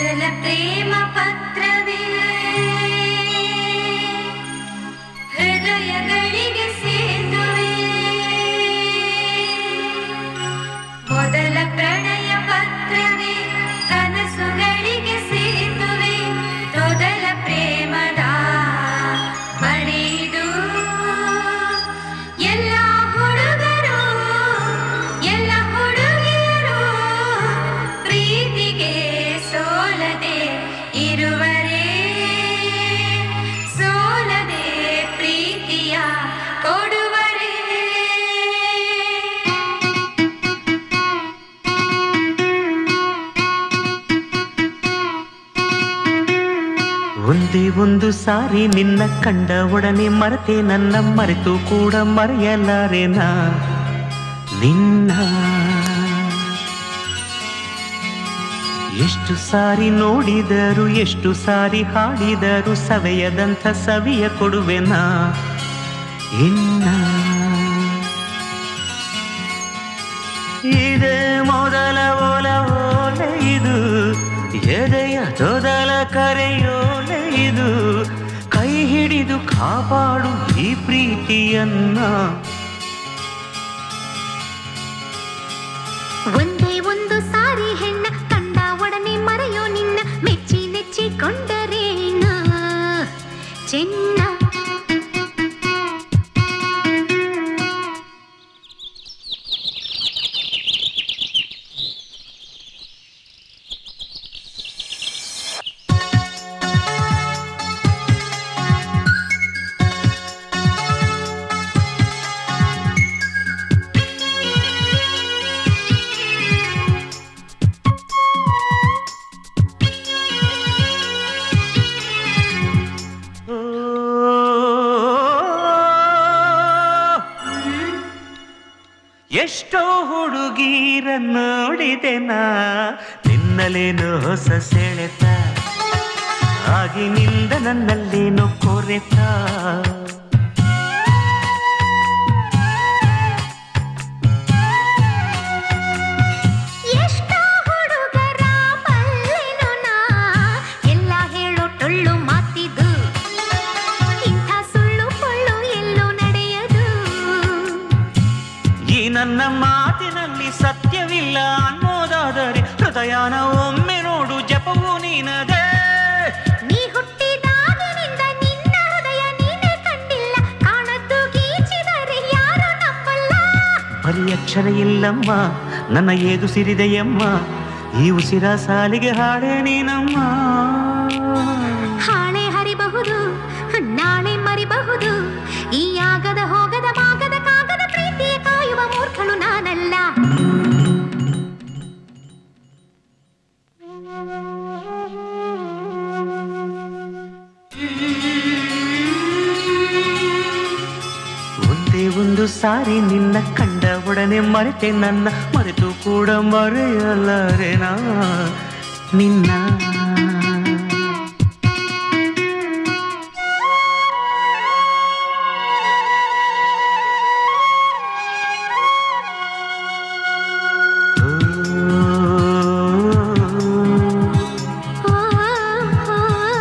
ಮೊದಲ ಪ್ರೇಮ ಪತ್ರವೇ ಹೃದಯಗಳಿಗೆ ಸೇತುವೆ ಮೊದಲ ಪ್ರಣಯ ಪತ್ರವೇ ಕನಸುಗಳಿಗೆ ಸೇತುವೆ ಮೊದಲ ಪ್ರೇಮದ ಬರೆದು ಎಲ್ಲ ಹುಡುಗರು ಎಲ್ಲ ಹುಡುಗಿಯರು ಪ್ರೀತಿಗೆ ಸೋಲದೆ ಇರುವರೇ ಸೋಲದೆ ಪ್ರೀತಿಯ ಕೊಡುವರೇ ಒಂದೇ ಒಂದು ಸಾರಿ ನಿನ್ನ ಕಂಡ ಒಡನೆ ಮರೆತೆ ನನ್ನ ಮರೆತು ಕೂಡ ಮರೆಯಲಾರೆನ ನಿನ್ನ ಎಷ್ಟು ಸಾರಿ ನೋಡಿದರು ಎಷ್ಟು ಸಾರಿ ಹಾಡಿದರು ಸವೆಯದಂಥ ಸವಿಯ ಕೊಡುವೆನ ಇನ್ನ ಇದೇ ಮೊದಲ ಓಲ ಓಲೆ ಇದು ಎದೆಯ ತೊದಲ ಕರೆಯೋಲೆ ಇದು ಕೈ ಹಿಡಿದು ಕಾಪಾಡು ಈ ಪ್ರೀತಿಯನ್ನ ಒಂದೇ ಒಂದು ಸಾರಿ ಹೆಣ್ಣ ಕಂಡ ಒಡನೆ ಮರೆಯೋ ನಿನ್ನ ಮೆಚ್ಚಿ ನೆಚ್ಚಿಕೊಂಡರೇನ ಚೆನ್ನ ಓ, ಎಷ್ಟೋ ಹುಡುಗೀರ ನೋಡಿದೆನ ನಿನ್ನಲೇನು ಹೊಸ ಸೆಳೆತ ಆಗಿನಿಂದ ನನ್ನಲ್ಲೇನು ಕೊರೆತ ಎಷ್ಟೋ ಹುಡುಗರ ಬಲ್ಲೆನೋ ನಾ ಎಲ್ಲ ಹೇಳೋ ಟೊಳ್ಳು ಮಾತಿದು ಇಂಥ ಸುಳ್ಳು ಪೊಳ್ಳು ಎಲ್ಲೂ ನಡೆಯದು ಈ ನನ್ನ ಮಾತಿನಲ್ಲಿ ಸತ್ಯವಿಲ್ಲ ಅನ್ನೋದಾದರೆ ಹೃದಯನ ಒಮ್ಮೆ ನೋಡು ಜಪವು ನೀನದೇ ನೀ ಹುಟ್ಟಿದಾಗಿನಿಂದ ನಿನ್ನ ಹೃದಯ ನೀನೇ ಕಂಡಿಲ್ಲ ಕಾಣದ್ದು ಗೀಚಿದರೆ ಯಾರು ನಂಬಲ್ಲ ಬರೀ ಅಕ್ಷರ ಇಲ್ಲಮ್ಮ ನನ್ನ ಏದು ಸಿರಿದೆಯಮ್ಮ ಈ ಉಸಿರ ಸಾಲಿಗೆ ಹಾಡೆ ನೀನಮ್ಮ ಹಾಳೆ ಹರಿಬಹುದು ನಾಳೆ ಮರಿಬಹುದು ಈ ಆಗದ ಹೋಗದ ಮಾಗದ ಕಾಗದ ಪ್ರೀತಿಯ ಕಾಯುವ ಮೂರ್ಖಳು ನಾನಲ್ಲ ಒಂದೇ ಒಂದು ಸಾರಿ ನಿನ್ನ ಕಂಡ ಒಡನೆ ಮರೆತೆ ನನ್ನ ಮರೆತು ಕೂಡ ಮರೆಯಲಾರೆನಾ ನಿನ್ನ ಆ, ಆ,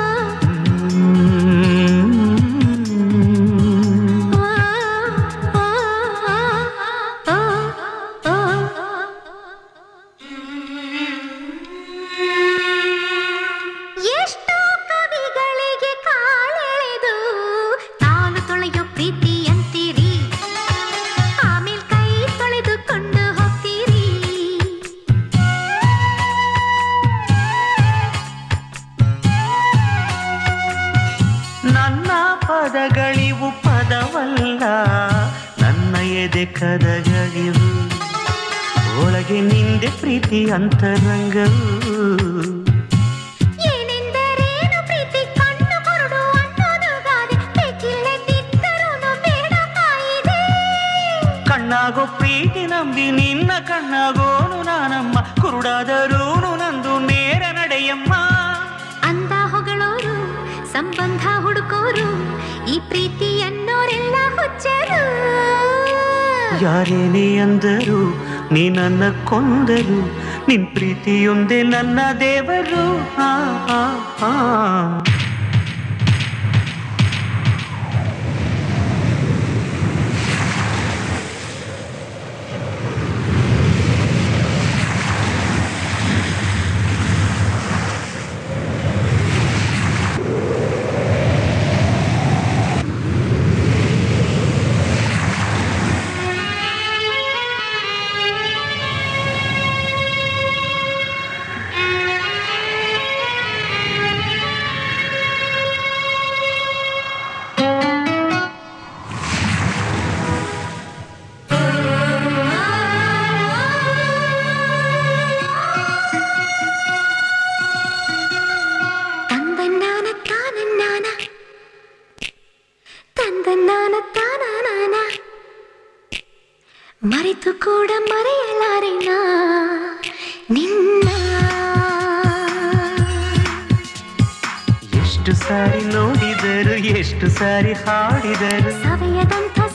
ಆ, ಆ, ಆ, ಎಷ್ಟೋ ಕವಿಗಳಿಗೆ ಕಾಲೆಳೆದು ತಾನು ತೊಳೆಯೋ ಪ್ರೀತಿ ಅಂತೀರಿ ಆಮೇಲೆ ಕೈ ತೊಳೆದುಕೊಂಡು ಹೋಗ್ತೀರಿ ನನ್ನ ಪದಗಳಿವು ಪದವಲ್ಲ ನನ್ನ ಎದೆ ಕದಗಳಿವು ಒಳಗೆ ನಿಂದೆ ಪ್ರೀತಿ ಅಂತರಂಗವು ಏನೆಂದರೇನು ಪ್ರೀತಿ ಕಣ್ಣು ಕುರುಡು ಅನ್ನೋದು ಗಾದೆ ಬೇಕಿಲ್ಲದಿದ್ದರೂನು ಬೇಡ ಕಾಯಿದೆ ಕಣ್ಣಾಗೋ ಪ್ರೀತಿ ನಂಬಿ ನಿನ್ನ ಕಣ್ಣಾಗೋನು ನಾನಮ್ಮ ಕುರುಡಾದರೂನು ನಂದು ನೇರ ನಡೆಯಮ್ಮ ಅಂದ ಹೊಗಳೋರು ಸಂಬಂಧ ಹುಡುಕೋರು ಈ ಪ್ರೀತಿ ಅನ್ನೋರೆಲ್ಲ ಹುಚ್ಚರು ಯಾರೇನೇ ಅಂದರು ನೀ ನನ್ನ ಕೊಂದರು ನಿನ್ ಪ್ರೀತಿಯೊಂದೇ ನನ್ನ ದೇವರು ಆ, ಆ, ಆ. ತಂದನ್ನಾನ ತಾನನ್ನಾನ ತಂದನ್ನಾನ ತಾನಾನ ಮರೆತು ಕೂಡ ಮರೆಯಲಾರೆನ ನಿನ್ನ ಎಷ್ಟು ಸಾರಿ ನೋಡಿದರು ಎಷ್ಟು ಸಾರಿ ಹಾಡಿದರು ಸವೆಯದಂಥ